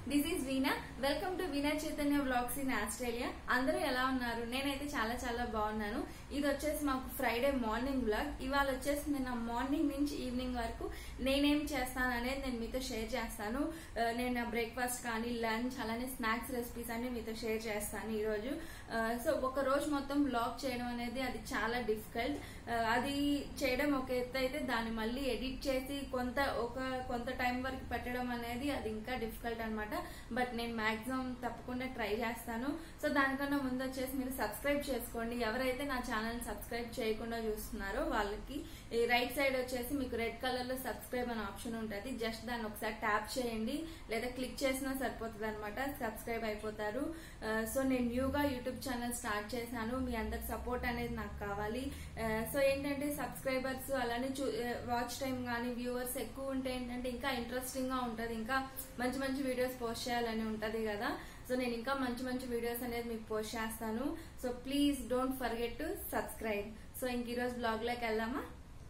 this is Veena welcome to Veena Chaitanya blogs in Australia అందరూ ఎలా ఉన్నారు నేనైతే చాలా చాలా బాగున్నాను ఇది వచ్చేసి మాకు ఫ్రైడే మార్నింగ్ బ్లాగ్ ఇవాళ వచ్చేసి నేను మార్నింగ్ నుంచి ఈవినింగ్ వరకు నేనేం చేస్తాను అనేది నేను మీతో షేర్ చేస్తాను ఆ, నేను నా బ్రేక్ఫాస్ట్ కానీ లంచ్ అలానే స్నాక్స్ రెసిపీస్ అన్ని మీతో షేర్ చేస్తాను ఈరోజు సో ఒక రోజు మొత్తం బ్లాగ్ చేయడం అనేది అది చాలా డిఫికల్ట్ అది చేయడం ఒక ఎత్తు అయితే దాన్ని మళ్ళీ ఎడిట్ చేసి కొంత ఒక కొంత టైం వరకు పెట్టడం అనేది అది ఇంకా డిఫికల్ట్ అన్నమాట బట్ నేను మాక్సిమం తప్పకుండా ట్రై చేస్తాను సో దానికన్నా ముందు వచ్చేసి మీరు సబ్స్క్రైబ్ చేసుకోండి ఎవరైతే నా ఛానల్ సబ్స్క్రైబ్ చేయకుండా చూస్తున్నారో వాళ్ళకి ఈ రైట్ సైడ్ వచ్చేసి మీకు రెడ్ కలర్ లో సబ్స్క్రైబ్ అనే ఆప్షన్ ఉంటుంది జస్ట్ దాన్ని ఒకసారి ట్యాప్ చేయండి లేదా క్లిక్ చేసినా సరిపోతుంది అనమాట సబ్స్క్రైబ్ అయిపోతారు సో నేను న్యూగా యూట్యూబ్ ఛానల్ స్టార్ట్ చేశాను మీ అందరి సపోర్ట్ అనేది నాకు కావాలి సో ఏంటంటే సబ్స్క్రైబర్స్ అలానే వాచ్ టైం కానీ వ్యూవర్స్ ఎక్కువ ఉంటే ఏంటంటే ఇంకా ఇంట్రెస్టింగ్ గా ఉంటది ఇంకా మంచి మంచి వీడియోస్ పోస్ట్ చేయాలని ఉంటది కదా సో నేను ఇంకా మంచి మంచి వీడియోస్ అనేది మీకు పోస్ట్ చేస్తాను so please don't forget to subscribe so ఇంక ఈరోజు బ్లాగ్ లోకి వెళ్దామా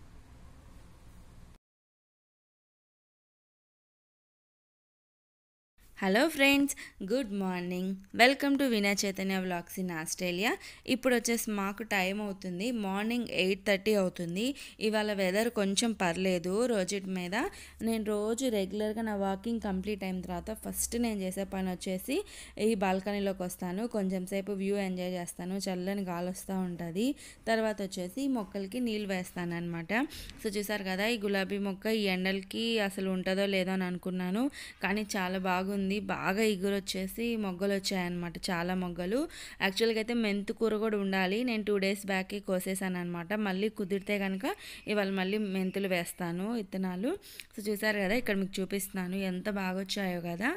hello friends good morning welcome to Veena Chaitanya vlogs in Australia ఇప్పుడు వచ్చేసి మాకు టైం అవుతుంది మార్నింగ్ ఎయిట్ థర్టీ అవుతుంది ఇవాళ వెదర్ కొంచెం పర్లేదు రోజుటి మీద నేను రోజు రెగ్యులర్గా నా వాకింగ్ కంప్లీట్ అయిన తర్వాత ఫస్ట్ నేను చేసే పని వచ్చేసి ఈ బాల్కనీలోకి వస్తాను కొంచెం సేపు వ్యూ ఎంజాయ్ చేస్తాను చల్లని గాలి వస్తూ ఉంటుంది తర్వాత వచ్చేసి మొక్కలకి నీళ్ళు వేస్తాను అనమాట సో చూసారు కదా ఈ గులాబీ మొక్క ఈ ఎండలకి అసలు ఉంటుందో లేదో అని అనుకున్నాను కానీ చాలా బాగుంది బాగా ఇగురు వచ్చేసి మొగ్గలు వచ్చాయన్నమాట చాలా మొగ్గలు యాక్చువల్గా అయితే మెంతు కూర కూడా ఉండాలి నేను టూ డేస్ బ్యాక్ కోసేసాను అనమాట మళ్ళీ కుదిరితే కనుక ఇవాళ మళ్ళీ మెంతులు వేస్తాను విత్తనాలు సో చూసారు కదా ఇక్కడ మీకు చూపిస్తున్నాను ఎంత బాగా వచ్చాయో కదా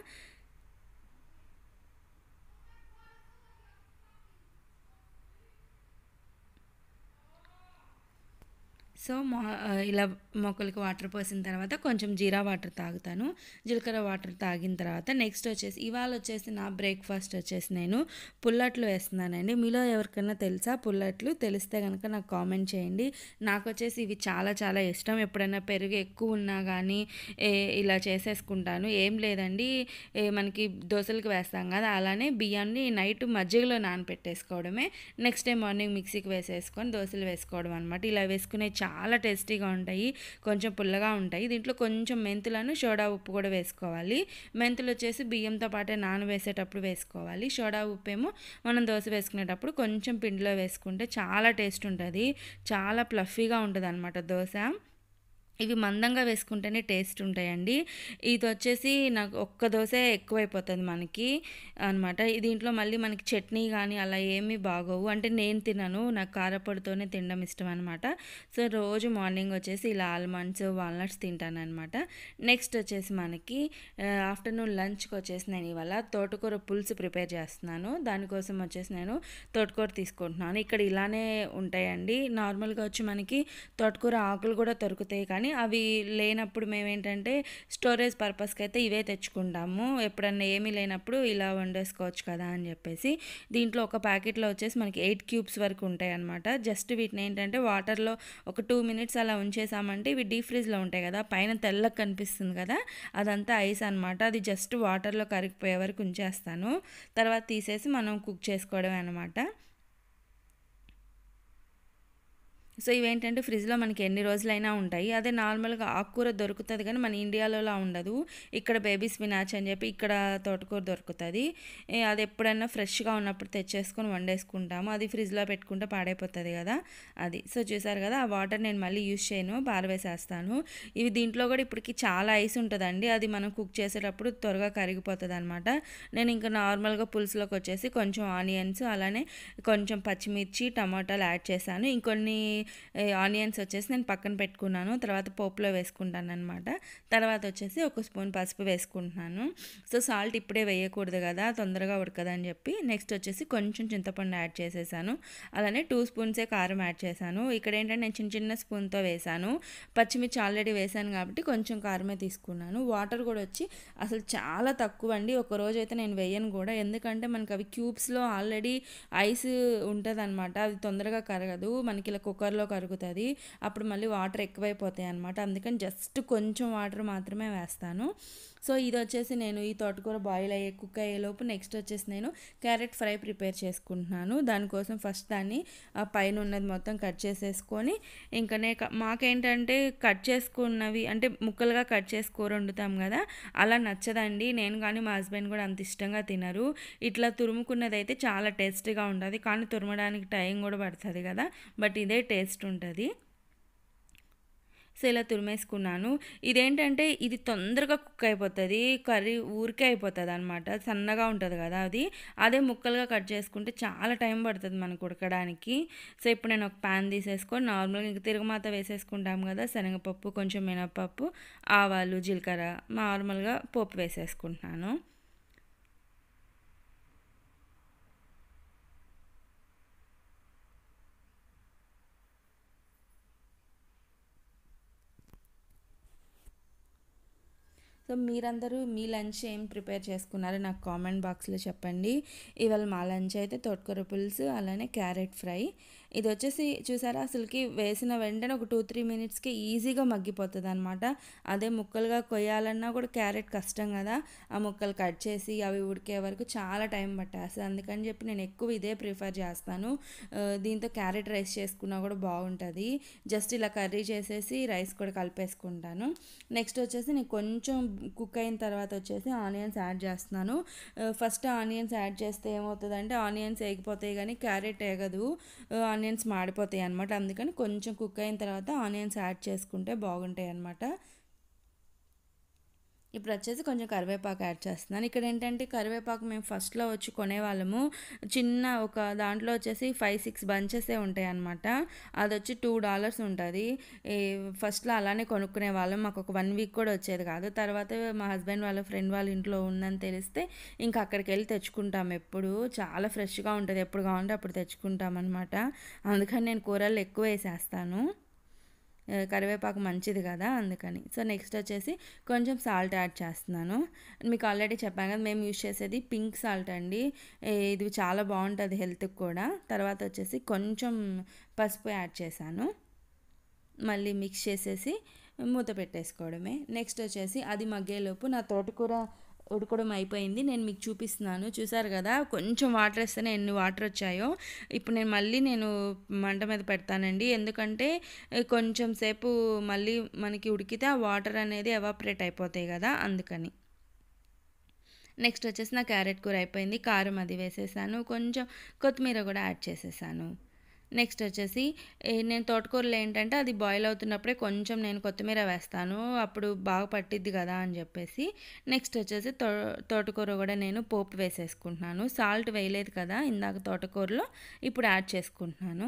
సో మొ ఇలా మొక్కలకి వాటర్ పోసిన తర్వాత కొంచెం జీరా వాటర్ తాగుతాను జీలకర్ర వాటర్ తాగిన తర్వాత నెక్స్ట్ వచ్చేసి ఇవాళ వచ్చేసి నా బ్రేక్ఫాస్ట్ వచ్చేసి నేను పుల్లట్లు వేస్తున్నానండి మీలో ఎవరికైనా తెలుసా పుల్లట్లు తెలిస్తే కనుక నాకు కామెంట్ చేయండి నాకు వచ్చేసి ఇవి చాలా చాలా ఇష్టం ఎప్పుడైనా పెరుగు ఎక్కువ ఉన్నా కానీ ఇలా చేసేసుకుంటాను ఏం లేదండి ఏ మనకి దోశలకు వేస్తాం కదా అలానే బియ్యాన్ని నైట్ మజ్జిగలో నానపెట్టేసుకోవడమే నెక్స్ట్ డే మార్నింగ్ మిక్సీకి వేసేసుకొని దోశలు వేసుకోవడం అనమాట ఇలా వేసుకునే చాలా టేస్టీగా ఉంటాయి కొంచెం పుల్లగా ఉంటాయి దీంట్లో కొంచెం మెంతులను సోడా ఉప్పు కూడా వేసుకోవాలి మెంతులు వచ్చేసి బియ్యంతో పాటే నానవేసేటప్పుడు వేసుకోవాలి సోడా ఉప్పు ఏమో మనం దోశ వేసుకునేటప్పుడు కొంచెం పిండిలో వేసుకుంటే చాలా టేస్ట్ ఉంటుంది చాలా ప్లఫీగా ఉంటుంది అనమాట దోశ ఇవి మందంగా వేసుకుంటేనే టేస్ట్ ఉంటాయండి ఇది వచ్చేసి నాకు ఒక్క దోశ ఎక్కువైపోతుంది మనకి అనమాట దీంట్లో మళ్ళీ మనకి చట్నీ కానీ అలా ఏమీ బాగోవు అంటే నేను తినను నాకు కారపొడితోనే తినడం ఇష్టం అనమాట సో రోజు మార్నింగ్ వచ్చేసి ఇలా ఆల్మండ్స్ వాల్నట్స్ తింటాను అనమాట నెక్స్ట్ వచ్చేసి మనకి ఆఫ్టర్నూన్ లంచ్కి వచ్చేసి నేను ఇవాళ తోటకూర పులుసు ప్రిపేర్ చేస్తున్నాను దానికోసం వచ్చేసి నేను తోటకూర తీసుకుంటున్నాను ఇక్కడ ఇలానే ఉంటాయండి నార్మల్గా వచ్చి మనకి తోటకూర ఆకులు కూడా దొరుకుతాయి కానీ కానీ అవి లేనప్పుడు మేము ఏంటంటే స్టోరేజ్ పర్పస్కి అయితే ఇవే తెచ్చుకుంటాము ఎప్పుడన్నా ఏమీ లేనప్పుడు ఇలా వండేసుకోవచ్చు కదా అని చెప్పేసి దీంట్లో ఒక ప్యాకెట్లో వచ్చేసి మనకి ఎయిట్ క్యూబ్స్ వరకు ఉంటాయి అనమాట జస్ట్ వీటిని ఏంటంటే వాటర్లో ఒక టూ మినిట్స్ అలా ఉంచేసామంటే ఇవి డీప్ ఫ్రిడ్జ్లో ఉంటాయి కదా పైన తెల్లగా కనిపిస్తుంది కదా అదంతా ఐస్ అనమాట అది జస్ట్ వాటర్లో కరిగిపోయే వరకు ఉంచేస్తాను తర్వాత తీసేసి మనం కుక్ చేసుకోవడమే అనమాట సో ఇవేంటంటే ఫ్రిడ్జ్లో మనకి ఎన్ని రోజులైనా ఉంటాయి అదే నార్మల్గా ఆకుకూర దొరుకుతుంది కానీ మన ఇండియాలో ఉండదు ఇక్కడ బేబీ స్పినాచ్ అని చెప్పి ఇక్కడ తోటకూర దొరుకుతుంది అది ఎప్పుడైనా ఫ్రెష్గా ఉన్నప్పుడు తెచ్చేసుకొని వండేసుకుంటాము అది ఫ్రిడ్జ్లో పెట్టుకుంటే పాడైపోతుంది కదా అది సో చూసారు కదా ఆ వాటర్ నేను మళ్ళీ యూజ్ చేయను పారవేసేస్తాను ఇవి దీంట్లో కూడా ఇప్పటికి చాలా ఐస్ ఉంటుందండి అది మనం కుక్ చేసేటప్పుడు త్వరగా కరిగిపోతుంది అనమాట నేను ఇంకా నార్మల్గా పులుసులోకి వచ్చేసి కొంచెం ఆనియన్స్ అలానే కొంచెం పచ్చిమిర్చి టమాటాలు యాడ్ చేశాను ఇంకొన్ని ఆనియన్స్ వచ్చేసి నేను పక్కన పెట్టుకున్నాను తర్వాత పోపులో వేసుకుంటాను అనమాట తర్వాత వచ్చేసి ఒక స్పూన్ పసుపు వేసుకుంటున్నాను సో సాల్ట్ ఇప్పుడే వేయకూడదు కదా తొందరగా ఉడకదని చెప్పి నెక్స్ట్ వచ్చేసి కొంచెం చింతపండు యాడ్ చేసేసాను అలానే టూ స్పూన్సే కారం యాడ్ చేశాను ఇక్కడ ఏంటంటే నేను చిన్న చిన్న స్పూన్తో వేసాను పచ్చిమిర్చి ఆల్రెడీ వేసాను కాబట్టి కొంచెం కారమే తీసుకున్నాను వాటర్ కూడా వచ్చి అసలు చాలా తక్కువ అండి ఒక రోజు అయితే నేను వేయను కూడా ఎందుకంటే మనకి అవి క్యూబ్స్లో ఆల్రెడీ ఐస్ ఉంటుంది అనమాట అది తొందరగా కరగదు మనకి ఇలా కుక్కర్లో కరుగుతుంది అప్పుడు మళ్ళీ వాటర్ ఎక్కువైపోతాయి అనమాట అందుకని జస్ట్ కొంచెం వాటర్ మాత్రమే వేస్తాను సో ఇది వచ్చేసి నేను ఈ తోటకూర బాయిల్ అయ్యే కుక్ అయ్యేలోపు నెక్స్ట్ వచ్చేసి నేను క్యారెట్ ఫ్రై ప్రిపేర్ చేసుకుంటున్నాను దానికోసం ఫస్ట్ దాన్ని ఆ పైన ఉన్నది మొత్తం కట్ చేసేసుకొని ఇంకా నే మాకేంటంటే కట్ చేసుకున్నవి అంటే ముక్కలుగా కట్ చేసి కూర వండుతాం కదా అలా నచ్చదండి నేను కానీ మా హస్బెండ్ కూడా అంత ఇష్టంగా తినరు ఇట్లా తురుముకున్నది అయితే చాలా టేస్టీగా ఉంటుంది కానీ తురమడానికి టైం కూడా పడుతుంది కదా బట్ ఇదే టేస్ట్ ఉంటుంది సో ఇలా తురిమేసుకున్నాను ఇదేంటంటే ఇది తొందరగా కుక్ అయిపోతుంది కర్రీ ఊరికే అయిపోతుంది అనమాట సన్నగా ఉంటుంది కదా అది అదే ముక్కలుగా కట్ చేసుకుంటే చాలా టైం పడుతుంది మనకు ఉడకడానికి సో ఇప్పుడు నేను ఒక ప్యాన్ తీసేసుకొని నార్మల్గా ఇంక తిరుగుమాత వేసేసుకుంటాం కదా శనగపప్పు కొంచెం మినపప్పు ఆవాలు జీలకర్ర నార్మల్గా పోపు వేసేసుకుంటున్నాను సో మీరందరూ మీ లంచ్ ఏం ప్రిపేర్ చేసుకున్నారో నాకు కామెంట్ బాక్స్లో చెప్పండి ఇవాళ మా లంచ్ అయితే తోటకూర పులుసు అలానే క్యారెట్ ఫ్రై ఇది వచ్చేసి చూసారా అసలుకి వేసిన వెంటనే ఒక టూ త్రీ మినిట్స్కి ఈజీగా మగ్గిపోతుంది అనమాట అదే ముక్కలుగా కొయ్యాలన్నా కూడా క్యారెట్ కష్టం కదా ఆ ముక్కలు కట్ చేసి అవి ఉడికే వరకు చాలా టైం పట్టేస్తుంది అందుకని చెప్పి నేను ఎక్కువ ఇదే ప్రిఫర్ చేస్తాను దీంతో క్యారెట్ రైస్ చేసుకున్నా కూడా బాగుంటుంది జస్ట్ ఇలా కర్రీ చేసేసి రైస్ కూడా కలిపేసుకుంటాను నెక్స్ట్ వచ్చేసి నేను కొంచెం కుక్ అయిన తర్వాత వచ్చేసి ఆనియన్స్ యాడ్ చేస్తున్నాను ఫస్ట్ ఆనియన్స్ యాడ్ చేస్తే ఏమవుతుందంటే ఆనియన్స్ వేగిపోతాయి కానీ క్యారెట్ వేగదు ఆనియన్స్ మాడిపోతాయి అనమాట అందుకని కొంచెం కుక్ అయిన తర్వాత ఆనియన్స్ యాడ్ చేసుకుంటే బాగుంటాయి అనమాట ఇప్పుడు వచ్చేసి కొంచెం కరివేపాకు యాడ్ చేస్తున్నాను ఇక్కడ ఏంటంటే కరివేపాకు మేము ఫస్ట్లో వచ్చి కొనేవాళ్ళము చిన్న ఒక దాంట్లో వచ్చేసి ఫైవ్ సిక్స్ బంచెసే ఉంటాయి అనమాట అది వచ్చి టూ డాలర్స్ ఉంటుంది ఫస్ట్లో అలానే కొనుక్కునే వాళ్ళం మాకు ఒక వన్ వీక్ కూడా వచ్చేది కాదు తర్వాత మా హస్బెండ్ వాళ్ళ ఫ్రెండ్ వాళ్ళ ఇంట్లో ఉందని తెలిస్తే ఇంకా అక్కడికి వెళ్ళి తెచ్చుకుంటాం ఎప్పుడు చాలా ఫ్రెష్గా ఉంటుంది ఎప్పుడు కావాలంటే అప్పుడు తెచ్చుకుంటాం అనమాట అందుకని నేను కూరలు ఎక్కువ వేసేస్తాను కరివేపాకు మంచిది కదా అందుకని సో నెక్స్ట్ వచ్చేసి కొంచెం సాల్ట్ యాడ్ చేస్తున్నాను మీకు ఆల్రెడీ చెప్పాను కదా మేము యూజ్ చేసేది పింక్ సాల్ట్ అండి ఇది చాలా బాగుంటుంది హెల్త్కి కూడా తర్వాత వచ్చేసి కొంచెం పసుపు యాడ్ చేశాను మళ్ళీ మిక్స్ చేసేసి మూత పెట్టేసుకోవడమే నెక్స్ట్ వచ్చేసి అది మగ్గేలోపు నా తోటకూర ఉడకడం అయిపోయింది నేను మీకు చూపిస్తున్నాను చూసారు కదా కొంచెం వాటర్ వేస్తేనే ఎన్ని వాటర్ వచ్చాయో ఇప్పుడు నేను మళ్ళీ నేను మంట మీద పెడతానండి ఎందుకంటే కొంచెం సేపు మళ్ళీ మనకి ఉడికితే ఆ వాటర్ అనేది ఎవాపరేట్ అయిపోతాయి కదా అందుకని నెక్స్ట్ వచ్చేసి నా క్యారెట్ కూర అయిపోయింది కారం అది వేసేసాను కొంచెం కొత్తిమీర కూడా యాడ్ చేసేసాను నెక్స్ట్ వచ్చేసి నేను తోటకూరలో ఏంటంటే అది బాయిల్ అవుతున్నప్పుడే కొంచెం నేను కొత్తిమీర వేస్తాను అప్పుడు బాగా పట్టిద్ది కదా అని చెప్పేసి నెక్స్ట్ వచ్చేసి తో తోటకూర కూడా నేను పోపు వేసేసుకుంటున్నాను సాల్ట్ వేయలేదు కదా ఇందాక తోటకూరలో ఇప్పుడు యాడ్ చేసుకుంటున్నాను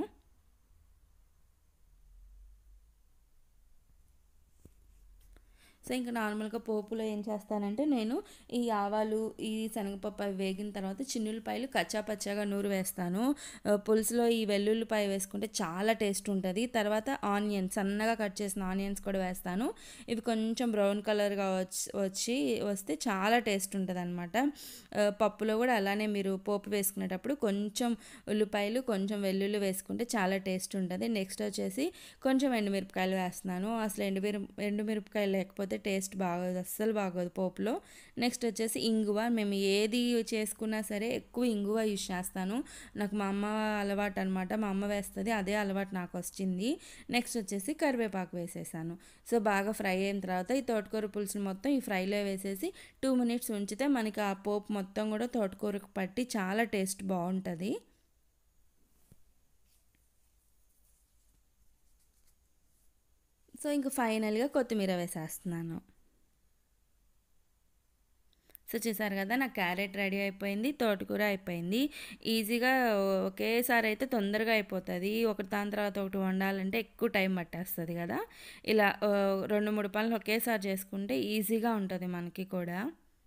సో ఇంకా నార్మల్గా పోపులో ఏం చేస్తానంటే నేను ఈ ఆవాలు ఈ శనగపప్పు అవి వేగిన తర్వాత చిన్నులపాయలు కచ్చా పచ్చాగా నూరు వేస్తాను పులుసులో ఈ వెల్లుల్లిపాయ వేసుకుంటే చాలా టేస్ట్ ఉంటుంది తర్వాత ఆనియన్స్ సన్నగా కట్ చేసిన ఆనియన్స్ కూడా వేస్తాను ఇవి కొంచెం బ్రౌన్ కలర్గా వచ్చి వచ్చి వస్తే చాలా టేస్ట్ ఉంటుంది అనమాట పప్పులో కూడా అలానే మీరు పోపు వేసుకునేటప్పుడు కొంచెం ఉల్లిపాయలు కొంచెం వెల్లుల్లి వేసుకుంటే చాలా టేస్ట్ ఉంటుంది నెక్స్ట్ వచ్చేసి కొంచెం ఎండుమిరపకాయలు వేస్తున్నాను అసలు ఎండుమిర ఎండుమిరపకాయలు లేకపోతే టేస్ట్ బాగోదు అస్సలు బాగోదు పోపులో నెక్స్ట్ వచ్చేసి ఇంగువ మేము ఏది చేసుకున్నా సరే ఎక్కువ ఇంగువ యూజ్ చేస్తాను నాకు మా అమ్మ అలవాటు అనమాట మా అమ్మ వేస్తుంది అదే అలవాటు నాకు వచ్చింది నెక్స్ట్ వచ్చేసి కరివేపాకు వేసేసాను సో బాగా ఫ్రై అయిన తర్వాత ఈ తోటకూర పులుసుని మొత్తం ఈ ఫ్రైలో వేసేసి టూ మినిట్స్ ఉంచితే మనకి ఆ పోపు మొత్తం కూడా తోటకూరకు పట్టి చాలా టేస్ట్ బాగుంటుంది సో ఇంక ఫైనల్గా కొత్తిమీర వేసేస్తున్నాను సో చూసారు కదా నా క్యారెట్ రెడీ అయిపోయింది తోటకూర అయిపోయింది ఈజీగా ఒకేసారి అయితే తొందరగా అయిపోతుంది ఒకటి దాని తర్వాత ఒకటి వండాలంటే ఎక్కువ టైం పట్టేస్తుంది కదా ఇలా రెండు మూడు పనులు ఒకేసారి చేసుకుంటే ఈజీగా ఉంటుంది మనకి కూడా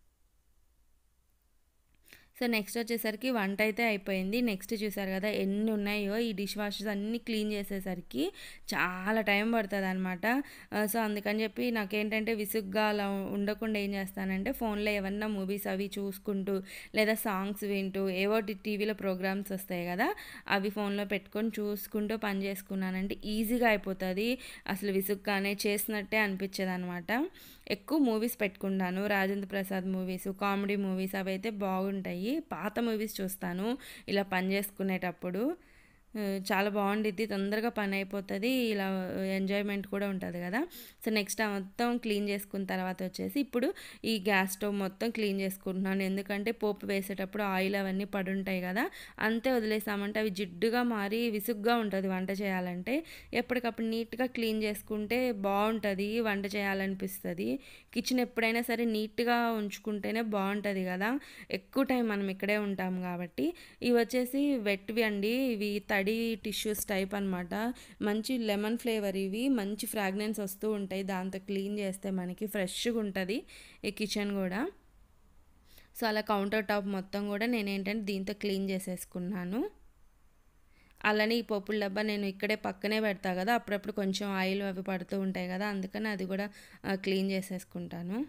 సో నెక్స్ట్ వచ్చేసరికి వంట అయితే అయిపోయింది నెక్స్ట్ చూసారు కదా ఎన్ని ఉన్నాయో ఈ డిష్ వాషెస్ అన్నీ క్లీన్ చేసేసరికి చాలా టైం పడుతుంది అనమాట సో అందుకని చెప్పి నాకేంటంటే విసుగ్గా అలా ఉండకుండా ఏం చేస్తానంటే ఫోన్లో ఏమన్నా మూవీస్ అవి చూసుకుంటూ లేదా సాంగ్స్ వింటూ ఏవో టీవీలో ప్రోగ్రామ్స్ వస్తాయి కదా అవి ఫోన్లో పెట్టుకొని చూసుకుంటూ పని చేసుకున్నానంటే ఈజీగా అయిపోతుంది అసలు విసుగ్గానే చేసినట్టే అనిపించేది అనమాట ఎక్కువ మూవీస్ పెట్టుకుంటాను Rajendra Prasad movies comedy movies అవి అయితే బాగుంటాయి పాత మూవీస్ చూస్తాను ఇలా పని చేసుకునేటప్పుడు ఆ, చాలా బాగుండిద్ది తొందరగా పని అయిపోతుంది ఇలా ఎంజాయ్మెంట్ కూడా ఉంటుంది కదా సో నెక్స్ట్ ఆ మొత్తం క్లీన్ చేసుకున్న తర్వాత వచ్చేసి ఇప్పుడు ఈ గ్యాస్ స్టవ్ మొత్తం క్లీన్ చేసుకుంటున్నాను ఎందుకంటే పోపు వేసేటప్పుడు ఆయిల్ అవన్నీ పడుంటాయి కదా అంతే వదిలేసామంటే అవి జిడ్డుగా మారి విసుగ్గా ఉంటుంది వంట చేయాలంటే ఎప్పటికప్పుడు నీట్గా క్లీన్ చేసుకుంటే బాగుంటుంది వంట చేయాలనిపిస్తుంది కిచెన్ ఎప్పుడైనా సరే నీట్గా ఉంచుకుంటేనే బాగుంటుంది కదా ఎక్కువ టైం మనం ఇక్కడే ఉంటాం కాబట్టి ఇవి వచ్చేసి వెట్వి అండి ఇవి తడి టిష్యూస్ టైప్ అన్నమాట మంచి లెమన్ ఫ్లేవర్ ఇవి మంచి ఫ్రాగ్రెన్స్ వస్తూ ఉంటాయి దాంతో క్లీన్ చేస్తే మనకి ఫ్రెష్గా ఉంటుంది ఈ కిచెన్ కూడా సో అలా కౌంటర్ టాప్ మొత్తం కూడా నేను ఏంటంటే దీంతో క్లీన్ చేసేసుకున్నాను అలానే ఈ పప్పుల డబ్బా నేను ఇక్కడే పక్కనే పెడతా కదా అప్పుడప్పుడు కొంచెం ఆయిల్ అవి పడుతూ ఉంటాయి కదా అందుకని అది కూడా ఆ, క్లీన్ చేసేసుకుంటాను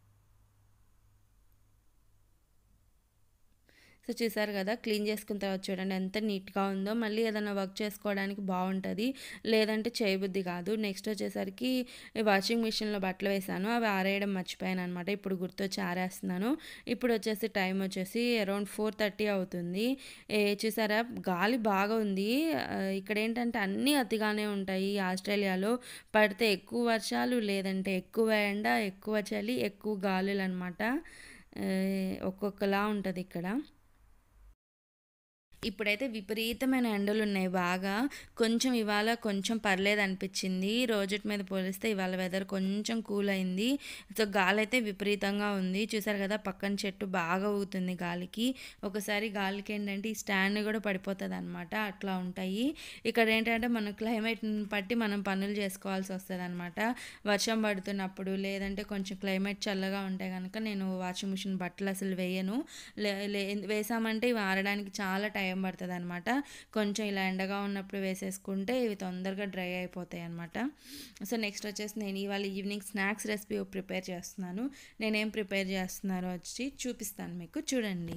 సో చూసారు కదా క్లీన్ చేసుకున్న తర్వాత చూడండి ఎంత నీట్గా ఉందో మళ్ళీ ఏదైనా వర్క్ చేసుకోవడానికి బాగుంటుంది లేదంటే చేయబుద్ధి కాదు నెక్స్ట్ వచ్చేసరికి వాషింగ్ మిషన్లో బట్టలు వేసాను అవి ఆరేయడం మర్చిపోయాను అనమాట ఇప్పుడు గుర్తొచ్చి ఆరేస్తున్నాను ఇప్పుడు వచ్చేసి టైం వచ్చేసి అరౌండ్ ఫోర్ థర్టీ అవుతుంది ఏ చూసారా గాలి బాగా ఉంది ఆ, ఇక్కడ ఏంటంటే అన్నీ అతిగానే ఉంటాయి ఆస్ట్రేలియాలో పడితే ఎక్కువ వర్షాలు లేదంటే ఎక్కువ ఎండ ఎక్కువ చలి ఎక్కువ గాలులు అనమాట ఒక్కొక్కలా ఉంటుంది ఇక్కడ ఇప్పుడైతే విపరీతమైన ఎండలు ఉన్నాయి బాగా కొంచెం ఇవాళ కొంచెం పర్లేదు అనిపించింది రోజుటి మీద పోలిస్తే ఇవాళ వెదర్ కొంచెం కూల్ అయింది సో గాలి అయితే విపరీతంగా ఉంది చూసారు కదా పక్కన చెట్టు బాగా ఊగుతుంది గాలికి ఒకసారి గాలికి ఏంటంటే ఈ స్టాండ్ కూడా పడిపోతుంది అనమాట అట్లా ఉంటాయి ఇక్కడ ఏంటంటే మన క్లైమేట్ని బట్టి మనం పనులు చేసుకోవాల్సి వస్తుంది అనమాట వర్షం పడుతున్నప్పుడు లేదంటే కొంచెం క్లైమేట్ చల్లగా ఉంటే కనుక నేను వాషింగ్ మిషన్ బట్టలు అసలు వేయను లే లే- వేసామంటే ఇవి ఆరడానికి చాలా టైం పడుతుంది అనమాట కొంచెం ఇలా ఎండగా ఉన్నప్పుడు వేసేసుకుంటే ఇవి తొందరగా డ్రై అయిపోతాయి అనమాట సో నెక్స్ట్ వచ్చేసి నేను ఇవాళ ఈవినింగ్ స్నాక్స్ రెసిపీ ప్రిపేర్ చేస్తున్నాను నేనేం ప్రిపేర్ చేస్తున్నారో వచ్చి చూపిస్తాను మీకు చూడండి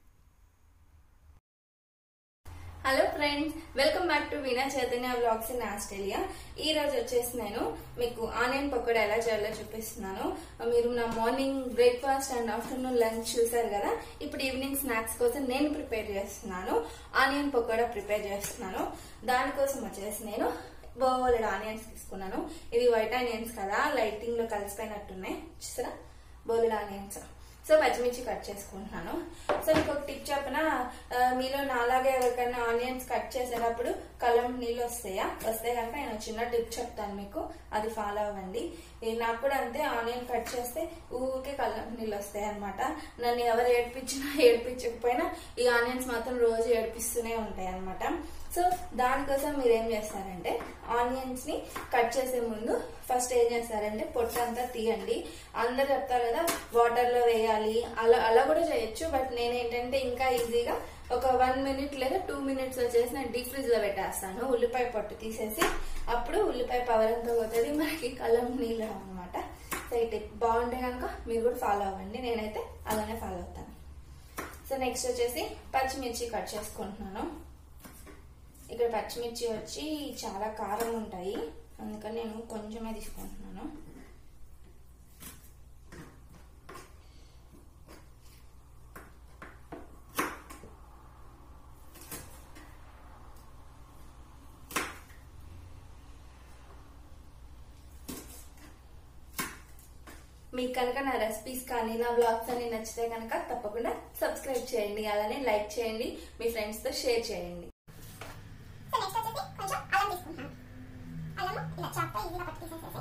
hello friends welcome back to Veena Chaitanya vlogs in Australia ఈ రోజు వచ్చేసి నేను మీకు ఆనియన్ పకోడా ఎలా చేయాలో చూపిస్తున్నాను మీరు నా morning breakfast and afternoon lunch చూసారు కదా ఇప్పుడు ఈవినింగ్ స్నాక్స్ కోసం నేను ప్రిపేర్ చేస్తున్నాను ఆనియన్ పకోడా ప్రిపేర్ చేస్తున్నాను దానికోసం వచ్చేసి నేను బోలెడ్ ఆనియన్స్ తీసుకున్నాను ఇవి వైట్ ఆనియన్స్ కదా లైటింగ్ లో కలిసిపోయినట్టున్నాయి చూసారా బోలెడ్ ఆనియన్స్ సో పచ్చిమిర్చి కట్ చేసుకుంటున్నాను సో మీకు ఒక టిప్ చెప్పిన మీలో నాలాగే ఎవరికైనా ఆనియన్స్ కట్ చేసేటప్పుడు కలం నీళ్ళు వస్తాయా వస్తే కనుక నేను ఒక చిన్న టిప్ చెప్తాను మీకు అది ఫాలో అవ్వండి ఈ నాకు కూడా అంతే ఆనియన్ కట్ చేస్తే ఊరికే కళ్ళం నీళ్ళు వస్తాయి అనమాట నన్ను ఎవరు ఏడిపించినా ఏడిపించకపోయినా ఈ ఆనియన్స్ మాత్రం రోజు ఏడిపిస్తూనే ఉంటాయి అనమాట సో దానికోసం మీరు ఏం చేస్తారంటే ఆనియన్స్ ని కట్ చేసే ముందు ఫస్ట్ ఏం చేస్తారంటే పొట్టంతా తీయండి అందరు చెప్తారు కదా వాటర్ లో వేయాలి అలా అలా కూడా చేయొచ్చు బట్ నేను ఏంటంటే ఇంకా ఈజీగా ఒక వన్ మినిట్ లేదా టూ మినిట్స్ వచ్చేసి నేను డీప్ ఫ్రిడ్జ్ లో పెట్టేస్తాను ఉల్లిపాయ పొట్టు తీసేసి అప్పుడు ఉల్లిపాయ పవర్ అంతా పోతుంది మనకి కళ్ళం నీళ్ళు అనమాట సో ఈ టిప్ బాగుంటే కనుక మీరు కూడా ఫాలో అవ్వండి నేనైతే అలానే ఫాలో అవుతాను సో నెక్స్ట్ వచ్చేసి పచ్చిమిర్చి కట్ చేసుకుంటున్నాను ఇక్కడ పచ్చిమిర్చి వచ్చి చాలా కారం ఉంటాయి అందుకని నేను కొంచెమే తీసుకుంటున్నాను మీకు కనుక నా రెసిపీస్ కానీ నా బ్లాగ్స్ అన్ని నచ్చితే కనుక తప్పకుండా సబ్స్క్రైబ్ చేయండి అలానే లైక్ చేయండి మీ ఫ్రెండ్స్ తో షేర్ చేయండి సో నెక్స్ట్ వచ్చేసి కొంచెం అల్లం తీసుకుంటున్నాను అల్లము ఇలా చాప్తో ఈజీగా పట్టి తీసేసేసి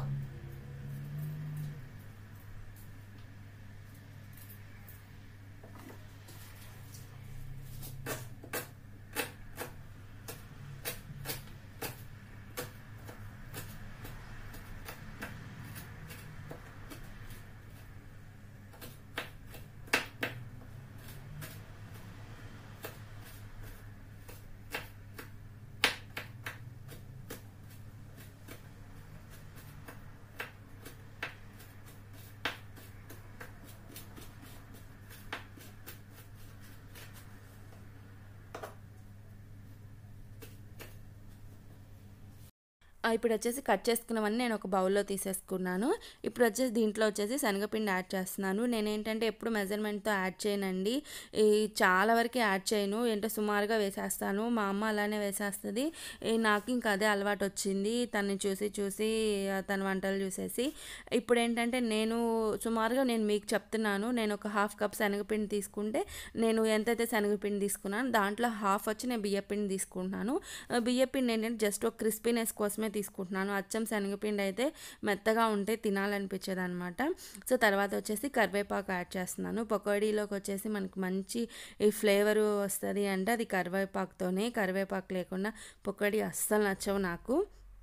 ఆ, ఇప్పుడు వచ్చేసి కట్ చేసుకున్నవన్నీ నేను ఒక బౌల్లో తీసేసుకున్నాను ఇప్పుడు వచ్చేసి దీంట్లో వచ్చేసి శనగపిండి యాడ్ చేస్తున్నాను నేను ఏంటంటే ఎప్పుడు మెజర్మెంట్తో యాడ్ చేయనండి ఈ చాలా వరకు యాడ్ చేయను ఏంటో సుమారుగా వేసేస్తాను మా అమ్మ అలానే వేసేస్తుంది ఈ నాకు ఇంకా అదే అలవాటు వచ్చింది తనని చూసి చూసి ఆ, తన వంటలు చూసేసి ఇప్పుడు ఏంటంటే నేను సుమారుగా నేను మీకు చెప్తున్నాను నేను ఒక హాఫ్ కప్ శనగపిండి తీసుకుంటే నేను ఎంతైతే శనగపిండి తీసుకున్నాను దాంట్లో హాఫ్ వచ్చి నేను బియ్యపిండి తీసుకుంటున్నాను ఆ, బియ్యపిండి ఏంటంటే జస్ట్ ఒక క్రిస్పీనెస్ కోసమే తీసుకుంటున్నాను అచ్చం శనగపిండి అయితే మెత్తగా ఉంటే తినాలనిపించేది అనమాట సో తర్వాత వచ్చేసి కరివేపాకు యాడ్ చేస్తున్నాను పకోడీలోకి వచ్చేసి మనకి మంచి ఈ ఫ్లేవర్ వస్తుంది అంటే అది కరివేపాకుతోనే కరివేపాకు లేకుండా పకోడీ అస్సలు నచ్చవు నాకు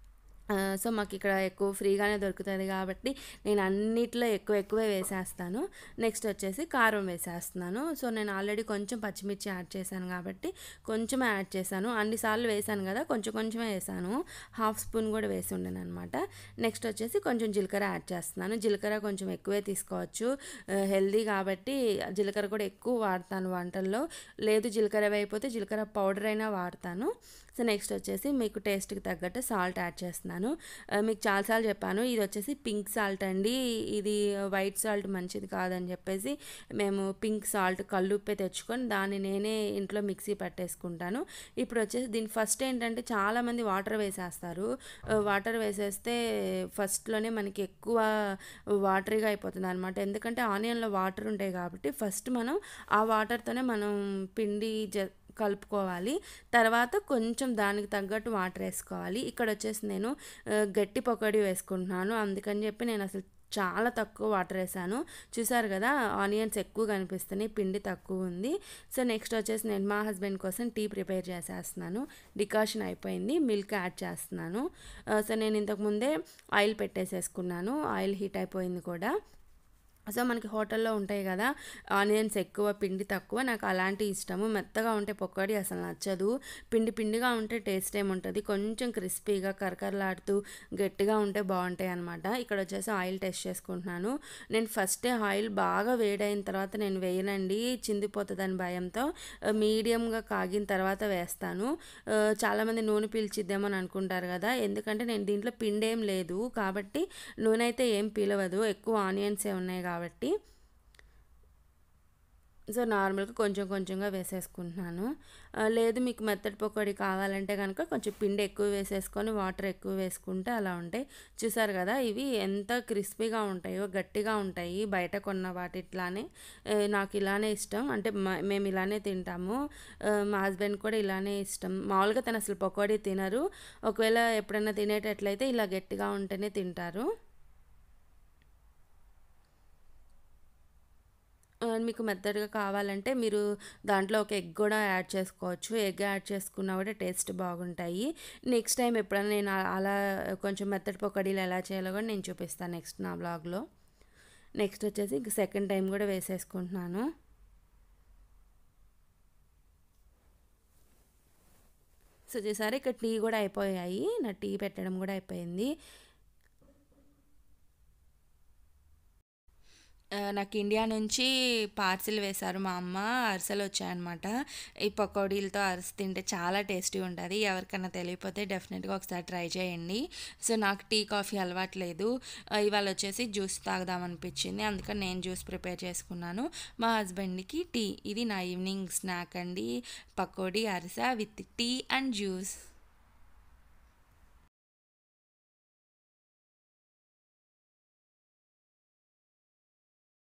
ఆ, సో మాకు ఇక్కడ ఎక్కువ ఫ్రీగానే దొరుకుతుంది కాబట్టి నేను అన్నిట్లో ఎక్కువ ఎక్కువే వేసేస్తాను నెక్స్ట్ వచ్చేసి కారం వేసేస్తున్నాను సో నేను ఆల్రెడీ కొంచెం పచ్చిమిర్చి యాడ్ చేశాను కాబట్టి కొంచెం యాడ్ చేశాను అన్నిసార్లు వేసాను కదా కొంచెం కొంచెమే వేసాను హాఫ్ స్పూన్ కూడా వేసి ఉండను అనమాట నెక్స్ట్ వచ్చేసి కొంచెం జీలకర్ర యాడ్ చేస్తున్నాను జీలకర్ర కొంచెం ఎక్కువే తీసుకోవచ్చు హెల్దీ కాబట్టి జీలకర్ర కూడా ఎక్కువ వాడతాను వంటల్లో లేదు జీలకర్ర అయిపోతే జీలకర్ర పౌడర్ అయినా వాడతాను సో నెక్స్ట్ వచ్చేసి మీకు టేస్ట్కి తగ్గట్టు సాల్ట్ యాడ్ చేస్తున్నాను ఆ, మీకు చాలాసార్లు చెప్పాను ఇది వచ్చేసి పింక్ సాల్ట్ అండి ఇది వైట్ సాల్ట్ మంచిది కాదని చెప్పేసి మేము పింక్ సాల్ట్ కల్లుప్పే తెచ్చుకొని దాన్ని నేనే ఇంట్లో మిక్సీ పట్టేసుకుంటాను ఇప్పుడు వచ్చేసి దీని ఫస్ట్ ఏంటంటే చాలామంది వాటర్ వేసేస్తారు ఆ, వాటర్ వేసేస్తే ఫస్ట్లోనే మనకి ఎక్కువ వాటరీగా అయిపోతుంది అనమాట ఎందుకంటే ఆనియన్లో వాటర్ ఉంటాయి కాబట్టి ఫస్ట్ మనం ఆ వాటర్తోనే మనం పిండి జ కలుపుకోవాలి తర్వాత కొంచెం దానికి తగ్గట్టు వాటర్ వేసుకోవాలి ఇక్కడ వచ్చేసి నేను ఆ, గట్టి పకోడీ వేసుకుంటున్నాను అందుకని చెప్పి నేను అసలు చాలా తక్కువ వాటర్ వేసాను చూసారు కదా ఆనియన్స్ ఎక్కువ కనిపిస్తున్నాయి పిండి తక్కువ ఉంది సో నెక్స్ట్ వచ్చేసి నేను మా హస్బెండ్ కోసం టీ ప్రిపేర్ చేసేస్తున్నాను డికాషన్ అయిపోయింది మిల్క్ యాడ్ చేస్తున్నాను ఆ, సో నేను ఇంతకుముందే ఆయిల్ పెట్టేసేసుకున్నాను ఆయిల్ హీట్ అయిపోయింది కూడా సో మనకి హోటల్లో ఉంటాయి కదా ఆనియన్స్ ఎక్కువ పిండి తక్కువ నాకు అలాంటి ఇష్టము మెత్తగా ఉంటే పకోడీ అసలు నచ్చదు పిండి పిండిగా ఉంటే టేస్ట్ ఏముంటుంది కొంచెం క్రిస్పీగా కరకరలాడుతూ గట్టిగా ఉంటే బాగుంటాయి అనమాట ఇక్కడ వచ్చేసి ఆయిల్ టెస్ట్ చేసుకుంటున్నాను నేను ఫస్టే ఆయిల్ బాగా వేడైన తర్వాత నేను వేయనండి చిందిపోతుందని భయంతో ఆ, మీడియంగా కాగిన తర్వాత వేస్తాను ఆ, చాలామంది నూనె పీల్చిద్దామని అనుకుంటారు కదా ఎందుకంటే నేను దీంట్లో పిండి ఏం లేదు కాబట్టి నూనె అయితే ఏం పీలవదు ఎక్కువ ఆనియన్సే ఉన్నాయి కాబట్టి సో నార్మల్గా కొంచెం కొంచెంగా వేసేసుకుంటున్నాను ఆ, లేదు మీకు మెత్తటి పకోడీ కావాలంటే కనుక కొంచెం పిండి ఎక్కువ వేసేసుకొని వాటర్ ఎక్కువ వేసుకుంటే అలా ఉంటాయి చూసారు కదా ఇవి ఎంత క్రిస్పీగా ఉంటాయో గట్టిగా ఉంటాయి బయట కొన్న వాటిట్లానే ఆ, నాకు ఇలానే ఇష్టం అంటే మ- మేము ఇలానే తింటాము ఆ, మా హస్బెండ్ కూడా ఇలానే ఇష్టం మామూలుగా తను అసలు పకోడీ తినరు ఒకవేళ ఎప్పుడైనా తినేటట్లయితే ఇలా గట్టిగా ఉంటేనే తింటారు ఆ, మీకు మెత్తగా కావాలంటే మీరు దాంట్లో ఒక ఎగ్ కూడా యాడ్ చేసుకోవచ్చు ఎగ్ యాడ్ చేసుకున్నా కూడా టేస్ట్ బాగుంటాయి నెక్స్ట్ టైం ఎప్పుడైనా నేను అ- అలా కొంచెం మెత్తటి పకోడీలు ఎలా చేయాలో కూడా నేను చూపిస్తాను నెక్స్ట్ నా బ్లాగ్లో నెక్స్ట్ వచ్చేసి సెకండ్ టైం కూడా వేసేసుకుంటున్నాను సో చూసారు ఇక్కడ టీ కూడా అయిపోయాయి నా టీ పెట్టడం కూడా అయిపోయింది ఆ, నాకు ఇండియా నుంచి పార్సిల్ వేశారు మా అమ్మ అరిసెలు వచ్చాయన్నమాట ఈ పకోడీలతో అరిసి తింటే చాలా టేస్టీ ఉంటుంది ఎవరికైనా తెలియకపోతే డెఫినెట్గా ఒకసారి ట్రై చేయండి సో నాకు టీ కాఫీ అలవాట్లేదు ఆ, ఇవాళ వచ్చేసి జ్యూస్ తాగుదాం అనిపించింది అందుకని నేను జ్యూస్ ప్రిపేర్ చేసుకున్నాను మా హస్బెండ్కి టీ ఇది నా ఈవినింగ్ స్నాక్ అండి పకోడీ అరిసె విత్ టీ అండ్ జ్యూస్